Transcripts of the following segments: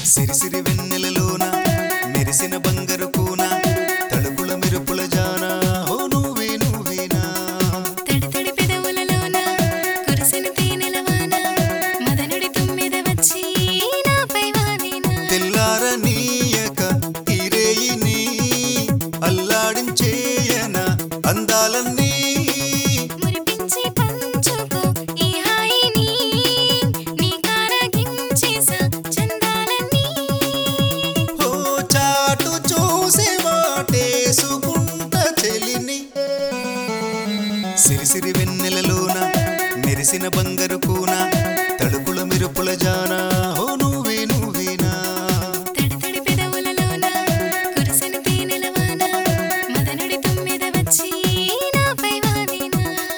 సిరిసిరి వెన్నెలలోన మెరిసిన బంగారు కూన తలుపుల మెరుపుల జాన ఓ నువ్వే నువ్వేనా తడి తడి పెదవులలోన కురిసిన తేనెల వాన మదనుడి తుమ్మెద వచ్చి నాపై వాలినా తెల్లారనీయక ఇరేయిని అల్లాడించేయన అందాలన్నీ మురిపించి పంచుకో ఈ హాయిని నీ కారగించేసా చందాలన్నీ ఓ చాటు చూసి వాటేసుకుంట చెలిని సిరిసిరి వెన్నెలలోన మెరిసిన బంగారు కూన తలుపుల మెరుపుల జాన ఓ నువ్వే నువ్వేనా తడి తడి పెదవులలోన కురిసిన తేనెల వాన మదనుడి తుమ్మెద వచ్చి నాపై వాలినా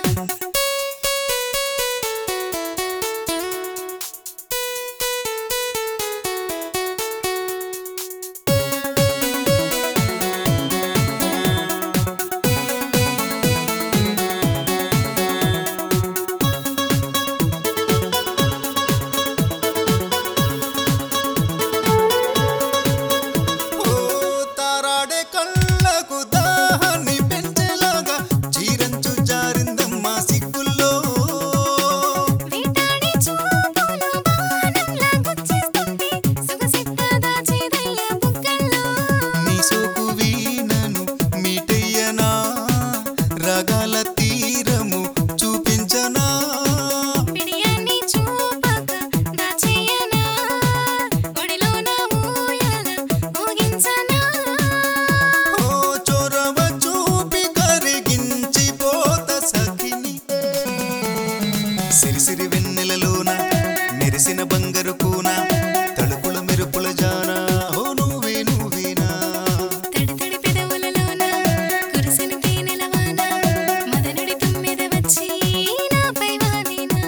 ఓ తారాడే కళ్ళకు దాహాన్ని పెంచేలాగా చీరంచు జారిందమ్మా సిగ్గుల్లో వేటాడి చూపులు బాణంలా గుచ్చేస్తుంది సొగసిట్ట దాచేదయ్య బుగ్గల్లో నీ సోకు వీణను మీటయ్యనా రాగాల తీరము చూపించనా పిడియాన్ని చూపక దాచేయనా ఒడిలోన ఊయల ఊగించనా ఓ చొరవ చూపి కరిగించిపోత సఖిని సిరిసిరి వెన్నెలలోన మెరిసిన బంగారు కూన తలుపుల మెరుపుల జాన ఓ నువ్వే నువ్వేనా తడి తడి పెదవులలోన కురిసిన తేనెల వాన మదనుడి తుమ్మెద వచ్చి నాపై వాలినా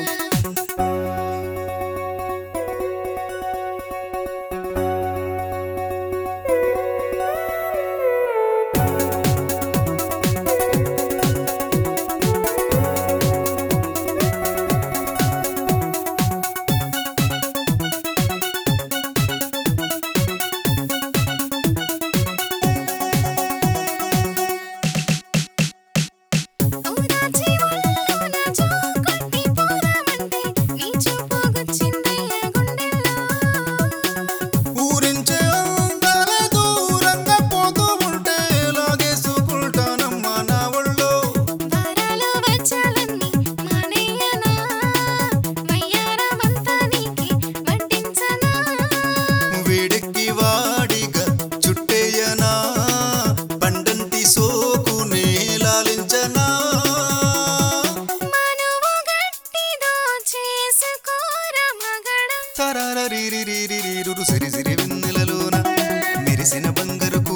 ఊదాచి ఒళ్ళోన చూకొట్టి పోదామంటే నీ చూపు గుచ్చిందయ్య గుండెల్లో ఊరించే అందాల దూరంగా పోతూ ఉంటే లాగేసుకుంటానమ్మా నా ఒళ్ళో వారాలు వచ్చాలన్నీ మానేయనా వయ్యారమంతా నీకి వడ్డించనా వేడెక్కి వాడిగా చుట్టేయనా పండంటి సోకునే లాలించనా మనువు గట్టిదో చేసుకోర మగడ తరారీరిరిరిరు సిరి సిరి వెన్నెలలోన మెరిసిన బంగారు